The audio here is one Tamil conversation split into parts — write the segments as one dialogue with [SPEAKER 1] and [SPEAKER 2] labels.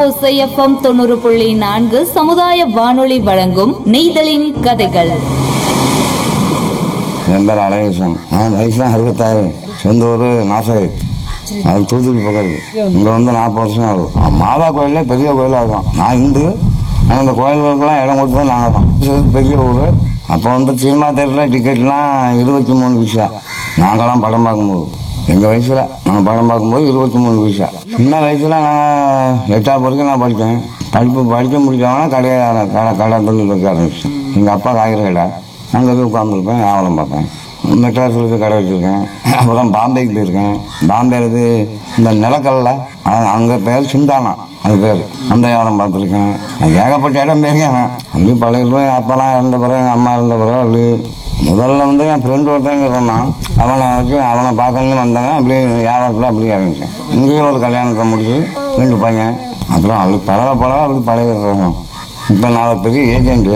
[SPEAKER 1] ஓசைஎஃப்எம் தொண்ணூறு புள்ளி நான்கு சமுதாய வானொலி வழங்கும் நெய்தலின் கதைகள்
[SPEAKER 2] என் பேர் அழகேசன் நான் வயசுலாம் அறுபத்தாறு சொந்த ஊர் நாசகை அது தூத்துக்குடி பக்கம் இருக்கு இங்கே வந்து நாற்பது வருஷம் ஆகும் மாதா கோயிலே பெரிய கோயிலாக இருக்கும் நான் இந்து ஆனால் அந்த கோயில்களுக்கெல்லாம் இடம் கொடுத்தது நாங்கள் தான் இது பெரிய ஊர் அப்போ வந்து சினிமா தேட்டரில் டிக்கெட்லாம் இருபத்தி மூணு பைசா நாங்களாம் படம் பார்க்கும்போது எங்கள் வயசில் நாங்கள் படம் பார்க்கும்போது இருபத்தி மூணு பைசா சின்ன வயசில் நாங்கள் எட்டாவது வரைக்கும் நான் படித்தேன் படிப்பு படிக்க முடியாமனா கடையை கடை கடை தொழில் வைக்க ஆரம்பிச்சேன் எங்கள் அப்பா காய்கறி கடை அங்கே போய் உட்காந்துருப்பேன் வியாபாரம் பார்ப்பேன் மெட்ராஸில் போய் கடை வச்சுருக்கேன் அப்புறம் பாம்பேக்கு போயிருக்கேன் பாம்பேல இது இந்த நிலக்கல்ல அங்கே பேர் சிந்தானா அது பேர் அந்த வியாபாரம் பார்த்துருக்கேன் ஏகப்பட்ட இடம் போயிருக்கேன் நான். அப்படி பழைய அப்பெல்லாம் இருந்த பிறகு எங்கள் அம்மா இருந்த பிறகு அப்படி முதல்ல வந்து என் ஃப்ரெண்டு ஒருத்தங்க சொன்னான் அவனை வச்சு அவனை பார்க்கணும்னு வந்தாங்க அப்படியே வியாபாரத்தில் அப்படியே ஆரம்பிச்சேன் இங்கேயும் ஒரு கல்யாணத்தை முடிச்சு ரெண்டு பையன் அப்புறம் அப்படி பழக பழக அப்படி பழகிடுறோம் இப்போ நான் ஒரு பெரிய ஏஜென்ட்டு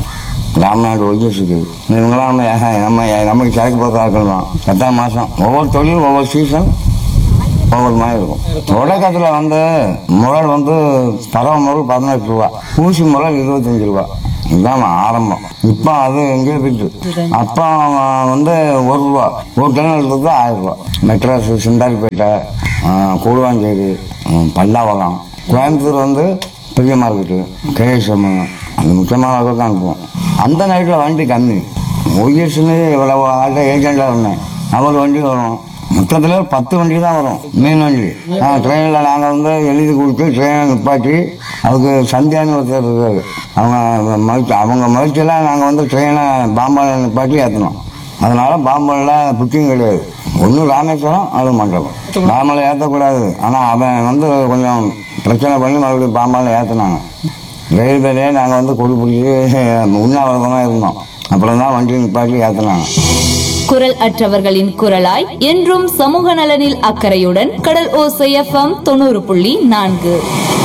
[SPEAKER 2] ராமநாடு ஒய்யஸுக்கு இவங்களாம் நம்ம ஏ- நம்ம ஏ- நமக்கு சரக்கு போகிற ஆட்கள் தான் எட்டாம் மாதம் ஒவ்வொரு தொழில் ஒவ்வொரு சீசன் ஒவ்வொரு மாதிரி இருக்கும் தொடக்கத்தில் வந்து முரல் வந்து பறவை முரல் பதினெட்டு ரூபா ஊசி முரல் இருபத்தஞ்சி ரூபா இதுதான் ஆரம்பம் இப்போ அது எங்கேயோ போயிட்டு அப்போ வந்து ஒரு ரூபா ஒரு டன் எடுத்தது ஆயிரம் ரூபா மெட்ராஸ் சிந்தாரிப்பேட்டை கூடுவாஞ்சேரி ம், பல்லாவரம் கோயம்புத்தூர் வந்து பெரிய மார்க்கெட்டு கேஎஸ்எம் அந்த முக்கியமான அளவுக்கு தான் அனுப்புவோம் அந்த நைட்டில் வண்டி கம்மி ஒய்எஸ்னு இவ்வளவு ஆட்ட ஏஜெண்டாக இருந்தேன் அவர் வண்டி வரும் மொத்தத்தில் பத்து வண்டி தான் வரும் மீன் வண்டி ட்ரெயினில் நாங்கள் வந்து எழுதி கொடுத்து ட்ரெயினை நிப்பாட்டி அதுக்கு சந்தியான்னு ஒருத்தர் இருக்காரு அவங்க மறுத்து அவங்க மறுத்தெல்லாம் நாங்கள் வந்து ட்ரெயினை பாம்பால நிப்பாட்டி ஏற்றணும் அதனால பாம்பனில் புக்கிங் கிடையாது ஒன்று ராமேஸ்வரம் அது மண்டபம் பாம்பனில் ஏற்றக்கூடாது ஆனால் அவன் வந்து கொஞ்சம் பிரச்சனை பண்ணி மறுபடியும் பாம்பால ஏற்றினாங்க ரயில்வேலே நாங்கள் வந்து கொடி பிடிச்சி உண்ணாவிரதமாக இருந்தோம் அப்புறம் தான் வண்டி நிப்பாட்டி ஏற்றினாங்க
[SPEAKER 1] குரல் அற்றவர்களின் குரலாய் என்றும் சமூக நலனில் அக்கறையுடன் கடல் ஓசை எஃப்எம் தொண்ணூறு புள்ளி நான்கு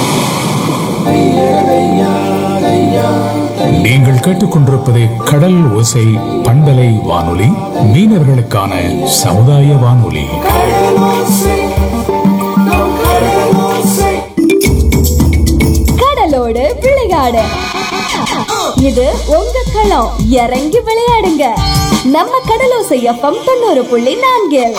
[SPEAKER 3] நீங்கள் கேட்டுக்கொண்டிருப்பது கடல் ஓசை பண்பலை வானொலி மீனவர்களுக்கான சமுதாய வானொலி
[SPEAKER 4] கடலோடு விளையாடு இது உங்க களம் இறங்கி விளையாடுங்க நம்ம கடலோசை எஃப்எம் தொண்ணூறு புள்ளி நான்கில்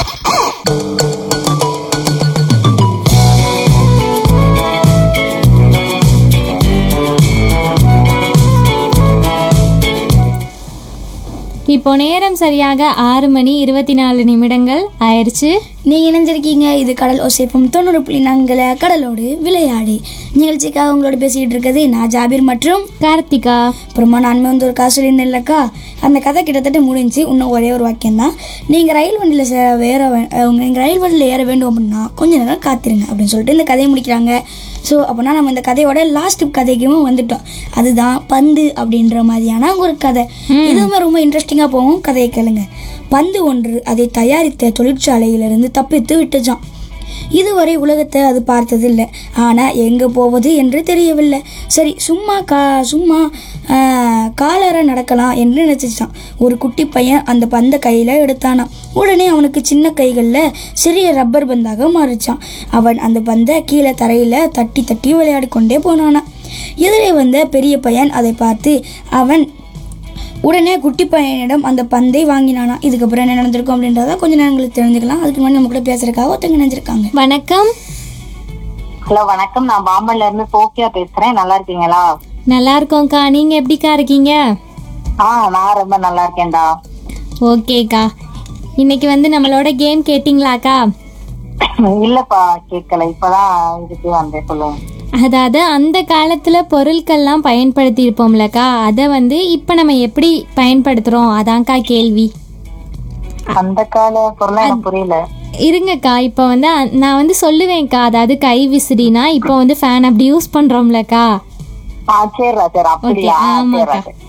[SPEAKER 5] இப்போ நேரம் சரியாக ஆறு மணி இருபத்தி நாலு நிமிடங்கள் ஆயிடுச்சு
[SPEAKER 6] நீங்க இணைஞ்சிருக்கீங்க இது கடல் ஓசேப்பும் தொண்ணூறு புள்ளி நான்குல கடலோடு விளையாடி நிகழ்ச்சிக்காக உங்களோட பேசிக்கிட்டு இருக்கிறது நான் ஜாபீர் மற்றும்
[SPEAKER 5] கார்த்திகா
[SPEAKER 6] அப்புறமா நான் வந்து ஒரு கதை சொல்லியிருந்தேன் இல்லக்கா அந்த கதை கிட்டத்தட்ட முடிஞ்சு இன்னும் ஒரே ஒரு வாக்கியம் தான் நீங்கள் ரயில் வண்டியில் சே வேற நீங்கள் ரயில் வண்டியில் ஏற வேண்டும் அப்படின்னா கொஞ்ச நேரம் காத்திருங்க அப்படின்னு சொல்லிட்டு இந்த கதையை முடிக்கிறாங்க ஸோ அப்படின்னா நம்ம இந்த கதையோட லாஸ்ட் கதைக்கும் வந்துட்டோம் அதுதான் பந்து அப்படின்ற மாதிரியான ஒரு கதை இதுவுமே ரொம்ப இன்ட்ரெஸ்டிங்காக போகும் கதையை கேளுங்க பந்து ஒன்று அதை தயாரித்த தொழிற்சாலையிலிருந்து தப்பித்து விட்டுச்சான் இதுவரை உலகத்தை அது பார்த்ததில்லை ஆனால் எங்கே போவது என்று தெரியவில்லை சரி சும்மா கா சும்மா ஆஹ், காலற நடக்கலாம் என்று நினச்சிச்சான் ஒரு குட்டி பையன் அந்த பந்தை கையில் எடுத்தானான் உடனே அவனுக்கு சின்ன கைகளில் சிறிய ரப்பர் பந்தாக மாறிச்சான் அவன் அந்த பந்தை கீழே தரையில் தட்டி தட்டி விளையாடி கொண்டே போனானான் எதிரே வந்த பெரிய பையன் அதை பார்த்து அவன் உடனே குட்டி பையனிடம் அந்த பந்தை வாங்கினானா இதுக்கப்புறம் என்ன நடந்திருக்கும் அப்படின்றத கொஞ்ச நேரங்களுக்கு தெரிஞ்சுக்கலாம் அதுக்கு முன்னாடி நம்ம கூட பேசுறதுக்காக ஒருத்தங்க நினைச்சிருக்காங்க
[SPEAKER 5] வணக்கம்
[SPEAKER 7] ஹலோ வணக்கம் நான் பாம்பன்ல இருந்து சோஃபியா பேசுறேன் நல்லா இருக்கீங்களா
[SPEAKER 5] நல்லா இருக்கோம்க்கா நீங்க எப்படிக்கா இருக்கீங்க
[SPEAKER 7] ஆ நான் ரொம்ப நல்லா இருக்கேன்டா
[SPEAKER 5] ஓகேக்கா இன்னைக்கு வந்து நம்மளோட கேம் கேட்டிங்களாக்கா
[SPEAKER 7] இல்லப்பா கேட்கல இப்பதான் இதுக்கு வந்தேன் சொல்லுங்க
[SPEAKER 5] அதாவது அந்த காலத்துல பொருட்கள்லாம் பயன்படுத்தி இருப்போம்லக்கா அதை வந்து இப்போ நம்ம எப்படி பயன்படுத்துறோம் அதான்க்கா கேள்வி
[SPEAKER 7] அந்த கால பொருளா எனக்கு புரியல
[SPEAKER 5] இருங்கக்கா இப்போ வந்து அ- நான் வந்து சொல்லுவேன்க்கா அதாவது கை விசிறினா இப்போ வந்து ஃபேன் அப்படி யூஸ் பண்றோம்லக்கா
[SPEAKER 7] ஆ சரிடா சரி அப்படியா
[SPEAKER 5] Okay,
[SPEAKER 7] ஆ,
[SPEAKER 5] ஆமாக்கா.
[SPEAKER 7] சரிடா, சரி.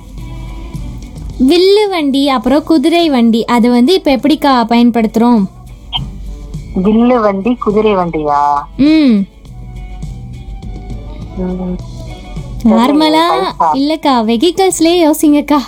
[SPEAKER 5] வில்லு வண்டி அப்புறம் குதிரை வண்டி அது வந்து இப்போ எப்படிக்கா பயன்படுத்துறோம்
[SPEAKER 7] வில்லு வண்டி குதிரை வண்டியா
[SPEAKER 5] ம்
[SPEAKER 7] ம்,
[SPEAKER 5] நார்மலா
[SPEAKER 7] பைசா.
[SPEAKER 5] இல்லக்கா வெஹிக்கல்ஸ்லயே யோசிங்கக்கா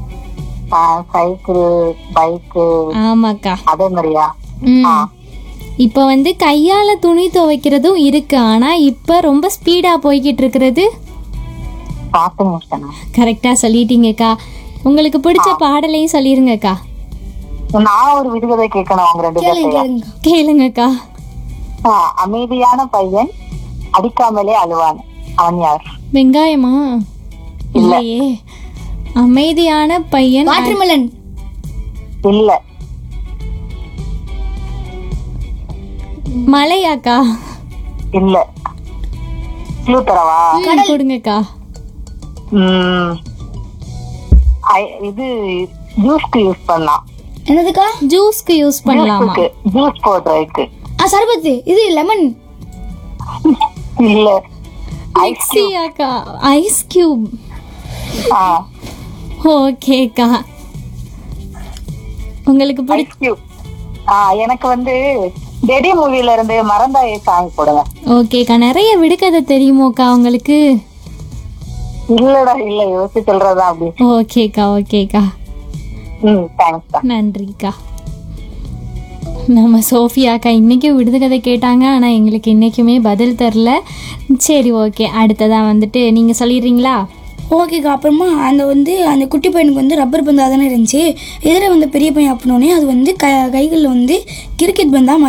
[SPEAKER 7] ஆ, சைக்கிள் பைக்கு
[SPEAKER 5] ஆமாக்கா
[SPEAKER 7] அதே மாதிரியா
[SPEAKER 5] ம்
[SPEAKER 7] ஆ
[SPEAKER 5] இப்போ வந்து கையால துணி துவைக்கிறதும் இருக்கு ஆனா இப்போ ரொம்ப ஸ்பீடா போய்கிட்டு இருக்கிறது
[SPEAKER 7] வாஷிங் மிஷின்
[SPEAKER 5] கரெக்டா சொல்லிட்டீங்கக்கா உங்களுக்கு பிடிச்ச பாடலையும் சொல்லிருங்கக்கா
[SPEAKER 7] நான் ஒரு விடுகதை கேட்கணும் அவங்க ரெண்டு
[SPEAKER 6] கேளுங்க
[SPEAKER 7] பேர்த்தையும்
[SPEAKER 6] கேளுங்க
[SPEAKER 5] கேளுங்கக்கா
[SPEAKER 7] ஆ, அமைதியான பையன் அடிக்காமலே அழுவான் அவன் யார்
[SPEAKER 5] வெங்காயமா இல்லையே அமைதியான பையன்
[SPEAKER 6] வாட்டர்மெலன்
[SPEAKER 7] இல்ல
[SPEAKER 5] மலையாக்கா
[SPEAKER 7] இல்ல க்ளூ தரவா
[SPEAKER 5] ம், கொடுங்கக்கா
[SPEAKER 7] ம், ஐ- இது ஜூஸ்க்கு யூஸ் பண்ணலாம்
[SPEAKER 6] என்னதுக்கா
[SPEAKER 5] ஜூஸ்க்கு யூஸ் பண்ணலாமா
[SPEAKER 7] ஜூஸுக்கு ஜூஸ் போடுறதுக்கு
[SPEAKER 6] ஆ சர்பத்து இது லெமன்
[SPEAKER 7] இல்ல ஐஸ்
[SPEAKER 5] மிக்ஸியாக்கா ஐஸ் கியூப்
[SPEAKER 7] ஆ
[SPEAKER 5] ஓகேக்கா உங்களுக்கு பிடி
[SPEAKER 7] ஐஸ் கியூப் ஆ எனக்கு வந்து டெடி மூவில இருந்து மறந்தாயே சாங் போடுங்க
[SPEAKER 5] ஓகேக்கா நிறைய விடுகதை தெரியுமோக்கா உங்களுக்கு
[SPEAKER 7] இல்லடா இல்ல யோசிச்சு சொல்றதா அப்படி
[SPEAKER 5] ஓகேக்கா ஓகேக்கா
[SPEAKER 7] ம் தேங்க்ஸ்
[SPEAKER 5] நன்றிக்கா நம்ம சோஃபியாக்கா இன்றைக்கும் விடுதகதை கேட்டாங்க ஆனால் எங்களுக்கு இன்றைக்குமே பதில் தெரில சரி ஓகே அடுத்ததாக வந்துட்டு நீங்கள் சொல்லிடுறீங்களா
[SPEAKER 6] ஓகேக்கா அப்புறமா அந்த வந்து அந்த குட்டி பையனுக்கு வந்து ரப்பர் பந்தாக தானே இருந்துச்சு எதிர வந்து பெரிய பையன் அப்படின்னோடனே அது வந்து க கைகளில் வந்து கிரிக்கெட் பந்தாக